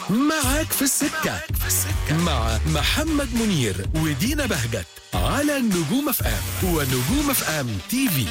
معاك في السكة مع محمد منير ودينا بهجت على نجوم اف ام ونجوم اف ام تي في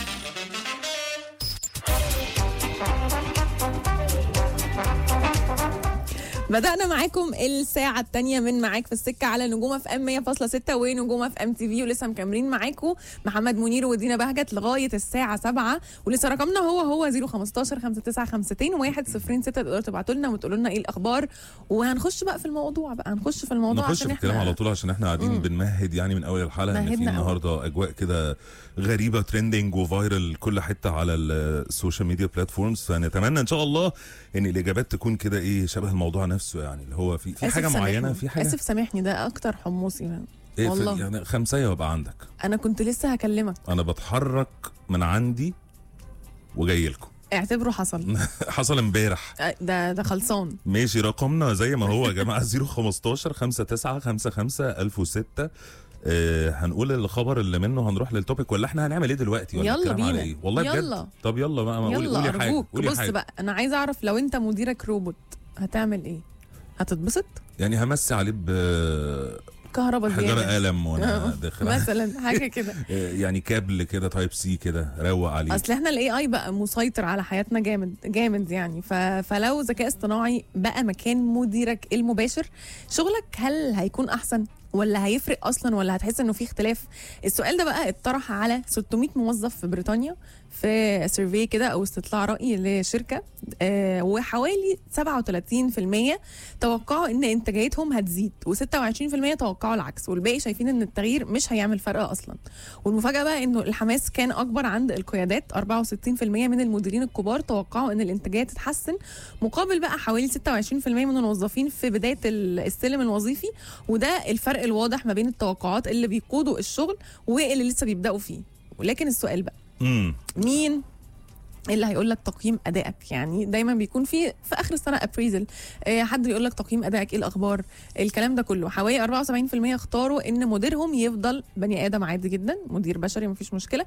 بدأنا معاكم الساعة الثانية من معاك في السكة على نجوم اف ام 100.6 ونجوم اف ام تي في ولسه مكملين معاكم محمد منير ودينا بهجت لغاية الساعة 7 ولسه رقمنا هو هو 015 5952 106 تقدروا تبعتوا لنا وتقولوا لنا ايه الأخبار وهنخش بقى في الموضوع بقى هنخش في الموضوع نخش عشان في الكلام احنا على طول عشان احنا قاعدين بنمهد يعني من اول الحلقه ان في مهدنا أوي. النهارده اجواء كده غريبه ترندنج وفايرل كل حته على السوشيال ميديا بلاتفورمز فنتمنى ان شاء الله ان الاجابات تكون كده ايه شبه الموضوع نفسه يعني اللي هو في في آسف حاجه معينه سامحني. في حاجه اسف سامحني ده اكتر حمصي إيه في- والله. يعني خمسيه وابقى عندك انا كنت لسه هكلمك انا بتحرك من عندي وجاي لكم اعتبره حصل حصل امبارح آه، ده ده خلصان ماشي رقمنا زي ما هو يا جماعه 015 59 55 1006 آه هنقول الخبر اللي منه هنروح للتوبيك ولا احنا هنعمل ايه دلوقتي ولا يلا الكلام على بينا. ايه والله بجد يلا. طب يلا بقى ما قولي يلا قولي حاجه ارجوك قولي بص حاجه بقى انا عايزه اعرف لو انت مديرك روبوت هتعمل ايه هتتبسط يعني همسي عليه كهرباء بحجر زياده قلم وانا داخل مثلا حاجه كده آه، يعني كابل كده تايب سي كده روق عليه اصل احنا الاي اي بقى مسيطر على حياتنا جامد جامد يعني ف... فلو ذكاء اصطناعي بقى مكان مديرك المباشر شغلك هل هيكون احسن ولا هيفرق اصلا ولا هتحس انه في اختلاف السؤال ده بقى اتطرح على 600 موظف في بريطانيا في سيرفي كده او استطلاع راي لشركه آه وحوالي 37% توقعوا ان انتاجيتهم هتزيد و26% توقعوا العكس والباقي شايفين ان التغيير مش هيعمل فرق اصلا والمفاجاه بقى انه الحماس كان اكبر عند القيادات 64% من المديرين الكبار توقعوا ان الانتاجيه تتحسن مقابل بقى حوالي 26% من الموظفين في بدايه ال- السلم الوظيفي وده الفرق الواضح ما بين التوقعات اللي بيقودوا الشغل واللي لسه بيبداوا فيه ولكن السؤال بقى امم مين اللي هيقول لك تقييم ادائك يعني دايما بيكون في في اخر السنه ابريزل حد يقول لك تقييم ادائك ايه الاخبار الكلام ده كله حوالي 74% اختاروا ان مديرهم يفضل بني ادم عادي جدا مدير بشري مفيش مشكله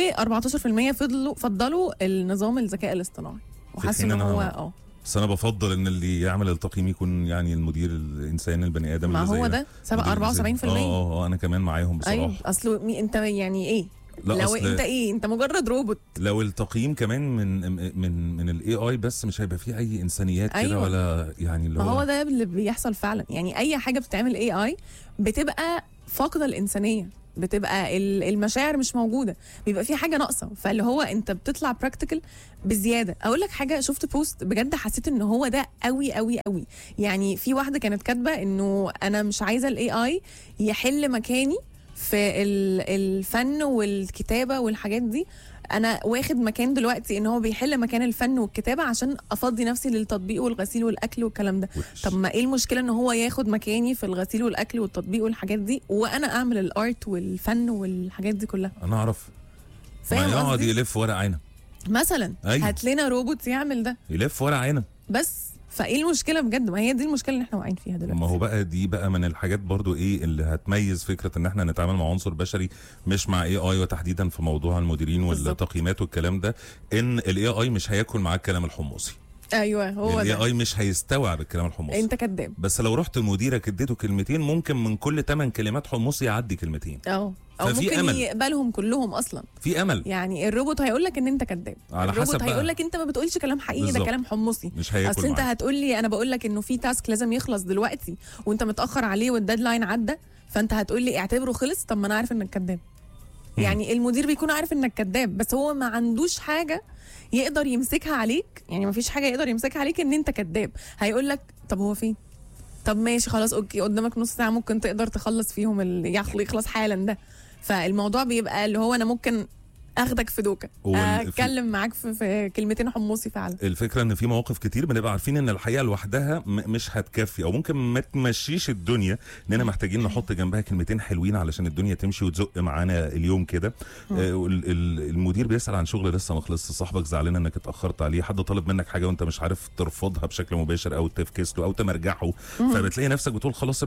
و14% فضلوا فضلوا النظام الذكاء الاصطناعي وحسوا حين ان أنا- هو اه بس انا بفضل ان اللي يعمل التقييم يكون يعني المدير الانسان البني ادم ما اللي هو زينا. ده سبق مدير الإنسان. 74% اه اه آه، انا كمان معاهم بصراحه ايوه اصله مي انت يعني ايه لا لو أصل- انت ايه انت مجرد روبوت لو التقييم كمان من من من الاي اي بس مش هيبقى فيه اي انسانيات كده أيوة. ولا يعني اللي ما هو هو ده اللي بيحصل فعلا يعني اي حاجه بتتعمل اي اي بتبقى فاقده الانسانيه بتبقى ال- المشاعر مش موجوده بيبقى في حاجه ناقصه فاللي هو انت بتطلع براكتيكال بزياده اقول لك حاجه شفت بوست بجد حسيت ان هو ده قوي قوي قوي يعني في واحده كانت كاتبه انه انا مش عايزه الاي اي يحل مكاني في ال- الفن والكتابه والحاجات دي انا واخد مكان دلوقتي ان هو بيحل مكان الفن والكتابه عشان افضي نفسي للتطبيق والغسيل والاكل والكلام ده وحش. طب ما ايه المشكله ان هو ياخد مكاني في الغسيل والاكل والتطبيق والحاجات دي وانا اعمل الارت والفن والحاجات دي كلها انا اعرف ما فاهم يقعد قصدي يلف ورق عنب مثلا أيوة. هات لنا روبوت يعمل ده يلف ورق عنب بس فايه المشكله بجد ما هي دي المشكله اللي احنا واقعين فيها دلوقتي ما هو بقى دي بقى من الحاجات برضو ايه اللي هتميز فكره ان احنا نتعامل مع عنصر بشري مش مع اي اي وتحديدا في موضوع المديرين بالظبط. والتقييمات والكلام ده ان الاي اي مش هياكل معاك الكلام الحمصي ايوه هو الاي ده اي مش هيستوعب الكلام الحمصي انت كذاب بس لو رحت لمديرك اديته كلمتين ممكن من كل 8 كلمات حمصي يعدي كلمتين اه او ففي ممكن أمل. يقبلهم كلهم اصلا في امل يعني الروبوت هيقول لك ان انت كذاب على الروبوت حسب بقى. هيقول لك انت ما بتقولش كلام حقيقي ده بالظبط. كلام حمصي مش هياكل اصل انت معاك. هتقول لي انا بقول لك انه في تاسك لازم يخلص دلوقتي وانت متاخر عليه والديدلاين عدى فانت هتقول لي اعتبره خلص طب ما انا عارف انك كذاب مم. يعني المدير بيكون عارف انك كذاب بس هو ما عندوش حاجه يقدر يمسكها عليك يعني ما فيش حاجه يقدر يمسكها عليك ان انت كذاب هيقول لك طب هو فين طب ماشي خلاص اوكي قدامك نص ساعه ممكن تقدر تخلص فيهم اللي يخل- يخلص حالا ده فالموضوع بيبقى اللي هو انا ممكن اخدك في دوكه وال- في- اتكلم معاك في, في كلمتين حمصي فعلا الفكره ان في مواقف كتير بنبقى عارفين ان الحقيقه لوحدها م- مش هتكفي او ممكن ما تمشيش الدنيا اننا محتاجين نحط جنبها كلمتين حلوين علشان الدنيا تمشي وتزق معانا اليوم كده آه، وال- ال- المدير بيسال عن شغل لسه ما خلصش صاحبك زعلان انك اتاخرت عليه حد طالب منك حاجه وانت مش عارف ترفضها بشكل مباشر او تفكس له او تمرجحه فبتلاقي نفسك بتقول خلاص يا باشا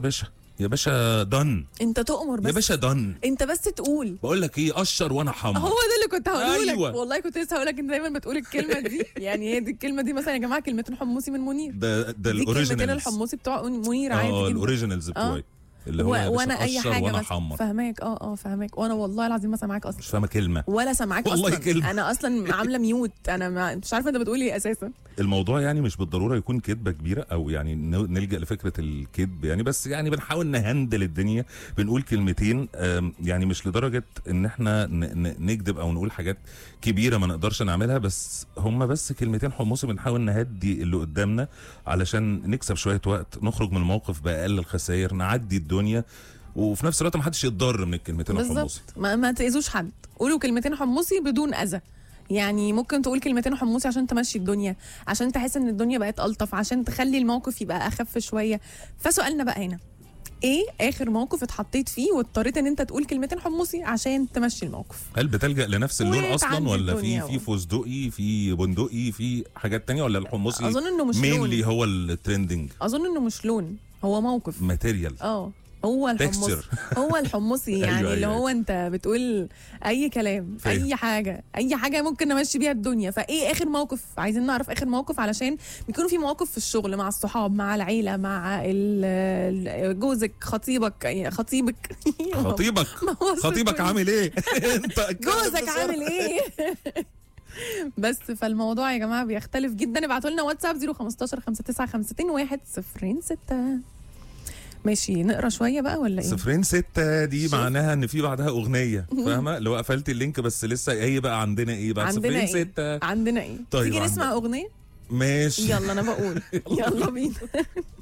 يا باشا دن انت تؤمر بس يا باشا دن انت بس تقول بقول لك ايه قشر وانا حمر هو ده اللي كنت هقوله لك أيوة. والله كنت لسه هقول لك انت دايما بتقول الكلمه دي يعني هي دي الكلمه دي مثلا يا جماعه كلمتين حمصي من منير ده ده دي كلمتين الاوريجينالز الحمصي بتوع منير عادي اه جدا الاوريجينالز بتوعي اللي هو يا و... باشا وانا اي قشر حاجه وانا بس حمر فاهماك اه اه فاهماك وانا والله العظيم ما سامعاك اصلا مش فاهمه كلمه ولا سامعاك والله اصلا كلمة. انا اصلا عامله ميوت انا ما... مش عارفه انت بتقول ايه اساسا الموضوع يعني مش بالضروره يكون كذبه كبيره او يعني ن- نلجا لفكره الكذب يعني بس يعني بنحاول نهندل الدنيا بنقول كلمتين آم، يعني مش لدرجه ان احنا ن- ن- نكذب او نقول حاجات كبيره ما نقدرش نعملها بس هم بس كلمتين حمصي بنحاول نهدي اللي قدامنا علشان نكسب شويه وقت نخرج من الموقف باقل الخسائر نعدي الدنيا وفي نفس الوقت ما حدش يتضرر من الكلمتين الحمصي بالظبط ما, ما تاذوش حد قولوا كلمتين حمصي بدون اذى يعني ممكن تقول كلمتين حمصي عشان تمشي الدنيا عشان تحس ان الدنيا بقت الطف عشان تخلي الموقف يبقى اخف شويه فسؤالنا بقى هنا ايه اخر موقف اتحطيت فيه واضطريت ان انت تقول كلمتين حمصي عشان تمشي الموقف هل بتلجأ لنفس اللون وتعدي اصلا ولا في الدنيا في فستقي في بندقي في حاجات تانية ولا الحمصي اظن انه مش مينلي لون هو الترندنج اظن انه مش لون هو موقف ماتيريال اه هو الحمص Texture. هو الحمصي يعني أيوة، اللي أيوة. هو انت بتقول اي كلام فاهم. اي حاجه اي حاجه ممكن نمشي بيها الدنيا فايه اخر موقف عايزين نعرف اخر موقف علشان بيكون في مواقف في الشغل مع الصحاب مع العيله مع ال- ال- جوزك خطيبك خطيبك خطيبك ما هو خطيبك ستون. عامل ايه انت اتكلم جوزك بسرعة. عامل ايه بس فالموضوع يا جماعه بيختلف جدا ابعتوا لنا واتساب 015 5952 106 ماشي نقرا شويه بقى ولا ايه صفرين ستة دي شوف. معناها ان في بعدها اغنية فاهمة لو قفلت اللينك بس لسه ايه بقى عندنا ايه بعد عندنا صفرين ايه ستة عندنا ايه طيب، تيجي عندنا. نسمع اغنيه ماشي يلا انا بقول يلا بينا